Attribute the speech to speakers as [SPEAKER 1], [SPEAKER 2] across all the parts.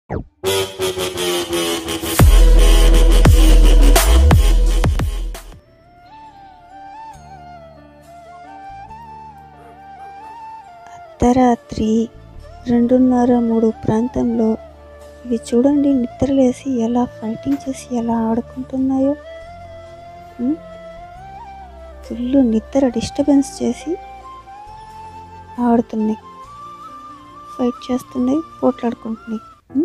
[SPEAKER 1] అర్ధరాత్రి రెండున్నర మూడు ప్రాంతంలో ఇవి చూడండి నిద్రలేసి ఎలా ఫైటింగ్ చేసి ఎలా ఆడుకుంటున్నాయో ఉం? ఫుల్ నిద్ర డిస్టర్బెన్స్ చేసి ఆడుతున్నాయి ఫైట్ చేస్తున్నాయి పోట్లాడుకుంటున్నాయి ఉం?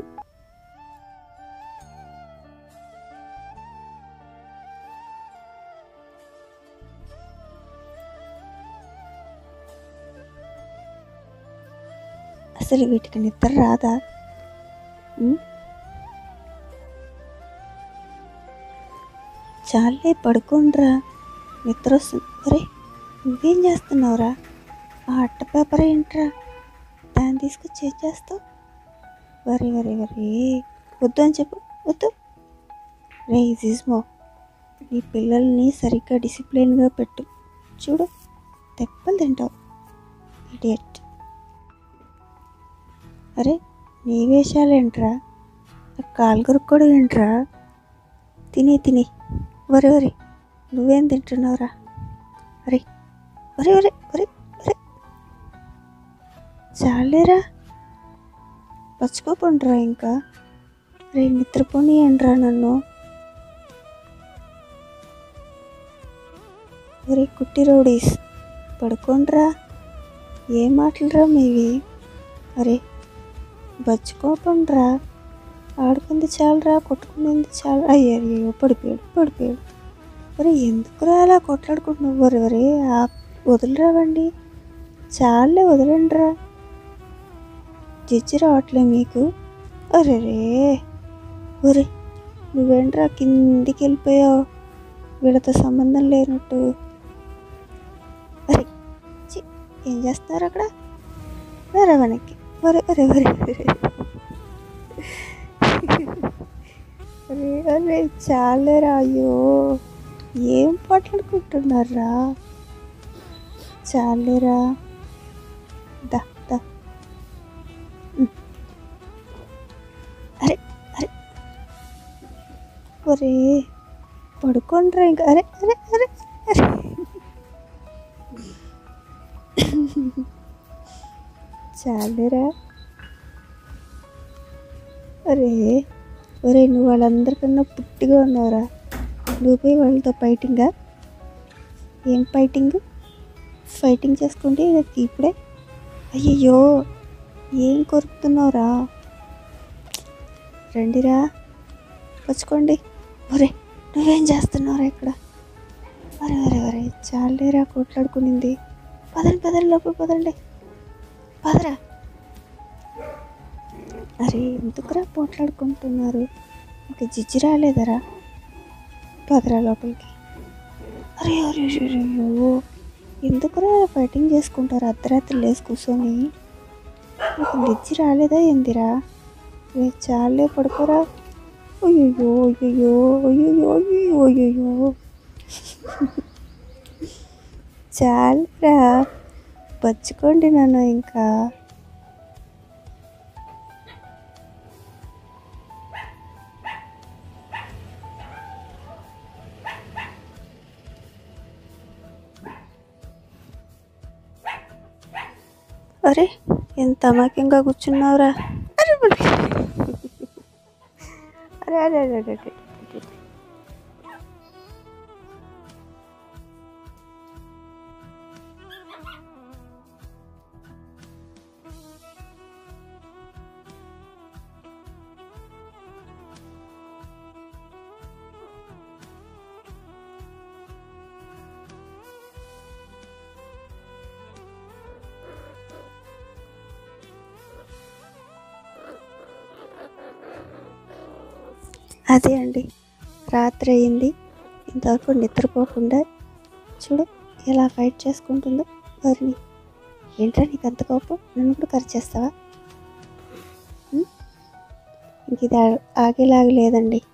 [SPEAKER 1] అసలు వీటికి నిద్ర రాదా ఉం? చాలే పడుకోండ్రా నిద్ర వస్తుంది అరే నువ్వేం చేస్తున్నావురా ఆ అట్ట పేపర్ ఏంట్రా దాన్ని తీసుకొచ్చి ఏం చేస్తావు వరే వరే వరే వద్దు అని చెప్పు వద్దు రే జిజ్మో నీ పిల్లల్ని సరిగ్గా డిసిప్లిన్గా పెట్టు చూడు తెప్పలు తింటావు ఇడియట్ అరే నీ వేషాలేంట్రా ఆ కాలుగురు కూడా ఏంట్రా తినే తినే వరే వరే నువ్వేం తింటున్నావురా అరే ఒరే ఒరే ఒరే ఒరే చాలేరా పచ్చుకోపండిరా ఇంకా రే నిద్రపోని అండ్రా నన్ను ఒరే కుట్టి రౌడీస్ పడుకోండ్రా ఏ మాటలురా మీవి అరే బచ్చుకోపండ్రా ఆడుకుంది చాలరా కొట్టుకునేది చాలు అయ్యో పడిపోయాడు పడిపోయాడు ఒరే ఎందుకురా అలా కొట్లాడుకుంటున్నావు ఒరే ఒరే ఆ వదిలిరావండి చాలే వదలండిరా జడ్జి రావట్లే మీకు ఒరే రే ఒరే నువ్వేంట్రా కిందికి వెళ్ళిపోయావు వీళ్ళతో సంబంధం లేనట్టు అరే చి ఏం చేస్తున్నారు అక్కడ వేరే వెనక్కి ఒరే ఒరే ఒరే ఒరే అరే అరే చాలేరా అయ్యో ఏం మాట్లాడుకుంటున్నారా చాలేరా దా దా ఉమ్. అరే అరే ఒరే పడుకోండ్రా ఇంకా అరే అరే అరే అరే చాలేరా అరే ఒరే నువ్వు వాళ్ళందరికన్నా పుట్టిగా ఉన్నావురా నువ్వు పోయి వాళ్ళతో ఫైటింగా ఏం ఫైటింగ్ ఫైటింగ్ చేసుకుంటే ఇప్పుడే అయ్యయ్యో ఏం కొరుకుతున్నావురా రండిరా వచ్చుకోండి ఒరే నువ్వేం చేస్తున్నావురా ఇక్కడ అరే అరే అరే చాలేరా కొట్లాడుకునింది పదండి పదండి లోపల పదండి పదరా అరే ఎందుకురా పోట్లాడుకుంటున్నారు ఇంకా జిజ్జి రాలేదరా పదరా లోపలికి అరే అరే అరే, అయ్యో ఎందుకురా ఫైటింగ్ చేసుకుంటారు అర్ధరాత్రి లేసి కూర్చొని మీకు నిజ్జి రాలేదా ఏందిరా రే చాలే పడుకోరా అయ్యో అయ్యో అయ్యో అయ్యో అయ్యో చాలరా పచ్చుకోండి నన్ను ఇంకా అరే ఎంత అమాక్యంగా కూర్చున్నావురా అరే మరి. అరే అరే అరే అరే అరే. అదే అండి రాత్రి అయింది ఇంతవరకు నిద్రపోకుండా చూడు ఎలా ఫైట్ చేసుకుంటుందో వారిని ఏంట్రా నీకు అంత కోపం నన్ను కూడా ఖర్చు చేస్తావా ఉం? ఇంక ఇది ఆ- ఆగేలాగా లేదండి